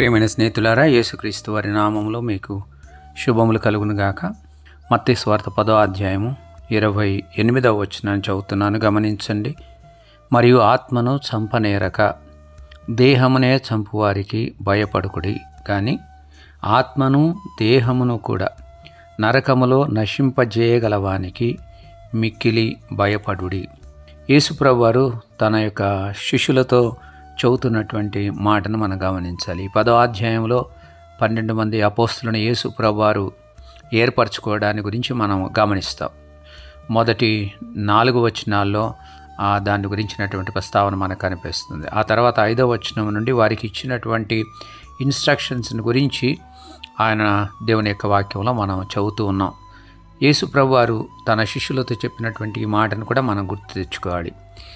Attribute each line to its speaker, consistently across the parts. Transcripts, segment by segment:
Speaker 1: ప్రియమైన స్నేహితులారా యేసుక్రీస్తు వారి నామంలో మీకు శుభములు కలుగును గాక మత్తి స్వార్థ పదో అధ్యాయము ఇరవై ఎనిమిదవ వచ్చిన చదువుతున్నాను గమనించండి మరియు ఆత్మను చంపనేరక దేహమునే చంపువారికి భయపడుకుడి కానీ ఆత్మను దేహమును కూడా నరకములో నశింపజేయగలవానికి మిక్కిలి భయపడుడి యేసుప్రభు వారు తన యొక్క శిష్యులతో చెబుతున్నటువంటి మాటను మనం గమనించాలి ఈ పదో అధ్యాయంలో పన్నెండు మంది అపోస్తులను యేసు వారు ఏర్పరచుకోవడాన్ని గురించి మనం గమనిస్తాం మొదటి నాలుగు వచనాల్లో ఆ దాని గురించినటువంటి ప్రస్తావన మనకు కనిపిస్తుంది ఆ తర్వాత ఐదవ వచనం నుండి వారికి ఇచ్చినటువంటి ఇన్స్ట్రక్షన్స్ గురించి ఆయన దేవుని యొక్క వాక్యంలో మనం చదువుతూ ఉన్నాం యేసు వారు తన శిష్యులతో చెప్పినటువంటి ఈ మాటను కూడా మనం గుర్తు తెచ్చుకోవాలి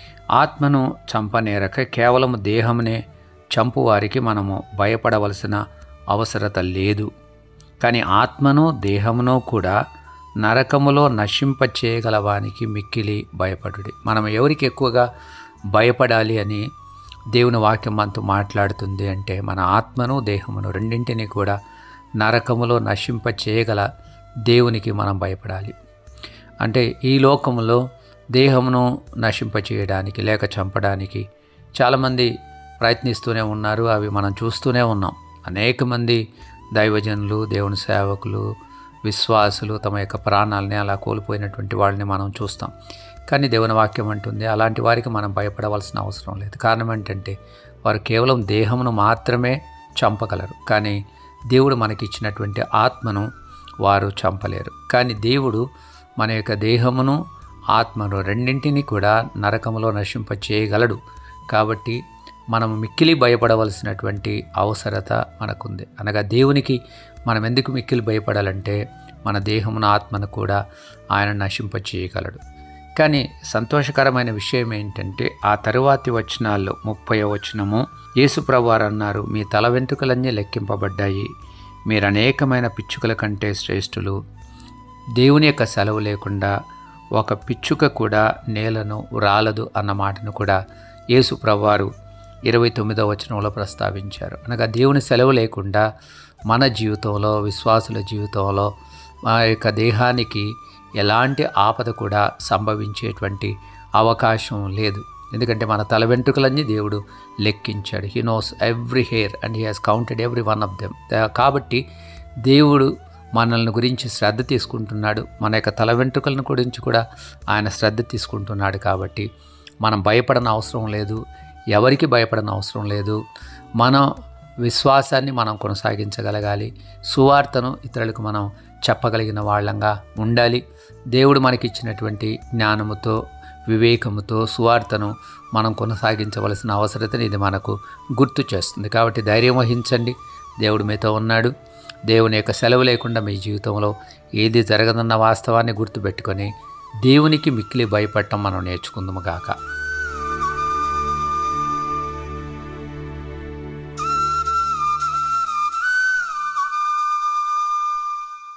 Speaker 1: ఆత్మను చంపనేరక కేవలం దేహమునే చంపువారికి మనము భయపడవలసిన అవసరత లేదు కానీ ఆత్మను దేహమును కూడా నరకములో నశింపచేయగలవానికి మిక్కిలి భయపడుడి మనం ఎవరికి ఎక్కువగా భయపడాలి అని దేవుని వాక్యం మనతో మాట్లాడుతుంది అంటే మన ఆత్మను దేహమును రెండింటినీ కూడా నరకములో నశింపచేయగల దేవునికి మనం భయపడాలి అంటే ఈ లోకములో దేహమును నశింపచేయడానికి లేక చంపడానికి చాలామంది ప్రయత్నిస్తూనే ఉన్నారు అవి మనం చూస్తూనే ఉన్నాం అనేక మంది దైవజనులు దేవుని సేవకులు విశ్వాసులు తమ యొక్క ప్రాణాలని అలా కోల్పోయినటువంటి వాళ్ళని మనం చూస్తాం కానీ దేవుని వాక్యం అంటుంది అలాంటి వారికి మనం భయపడవలసిన అవసరం లేదు కారణం ఏంటంటే వారు కేవలం దేహమును మాత్రమే చంపగలరు కానీ దేవుడు మనకిచ్చినటువంటి ఆత్మను వారు చంపలేరు కానీ దేవుడు మన యొక్క దేహమును ఆత్మను రెండింటినీ కూడా నరకములో నశింప చేయగలడు కాబట్టి మనం మిక్కిలి భయపడవలసినటువంటి అవసరత మనకుంది అనగా దేవునికి మనం ఎందుకు మిక్కిలి భయపడాలంటే మన దేహమును ఆత్మను కూడా ఆయన నశింప చేయగలడు కానీ సంతోషకరమైన విషయం ఏంటంటే ఆ తరువాతి వచనాల్లో ముప్పై వచనము యేసుప్రవారు అన్నారు మీ తల వెంట్రుకలన్నీ లెక్కింపబడ్డాయి మీరు అనేకమైన పిచ్చుకల కంటే శ్రేష్ఠులు దేవుని యొక్క సెలవు లేకుండా ఒక పిచ్చుక కూడా నేలను రాలదు అన్న మాటను కూడా యేసు ప్రభువారు ఇరవై తొమ్మిదవ వచనంలో ప్రస్తావించారు అనగా దేవుని సెలవు లేకుండా మన జీవితంలో విశ్వాసుల జీవితంలో మా యొక్క దేహానికి ఎలాంటి ఆపద కూడా సంభవించేటువంటి అవకాశం లేదు ఎందుకంటే మన తల వెంట్రుకలన్నీ దేవుడు లెక్కించాడు he knows every hair and he has counted every one of them కాబట్టి దేవుడు మనల్ని గురించి శ్రద్ధ తీసుకుంటున్నాడు మన యొక్క తల వెంట్రుకలను గురించి కూడా ఆయన శ్రద్ధ తీసుకుంటున్నాడు కాబట్టి మనం భయపడన అవసరం లేదు ఎవరికి భయపడన అవసరం లేదు మన విశ్వాసాన్ని మనం కొనసాగించగలగాలి సువార్తను ఇతరులకు మనం చెప్పగలిగిన వాళ్ళంగా ఉండాలి దేవుడు మనకిచ్చినటువంటి జ్ఞానముతో వివేకముతో సువార్తను మనం కొనసాగించవలసిన అవసరతని ఇది మనకు గుర్తు చేస్తుంది కాబట్టి ధైర్యం వహించండి దేవుడు మీతో ఉన్నాడు దేవుని యొక్క సెలవు లేకుండా మీ జీవితంలో ఏది జరగదన్న వాస్తవాన్ని గుర్తుపెట్టుకొని దేవునికి మిక్కిలి భయపడటం మనం నేర్చుకుందాము గాక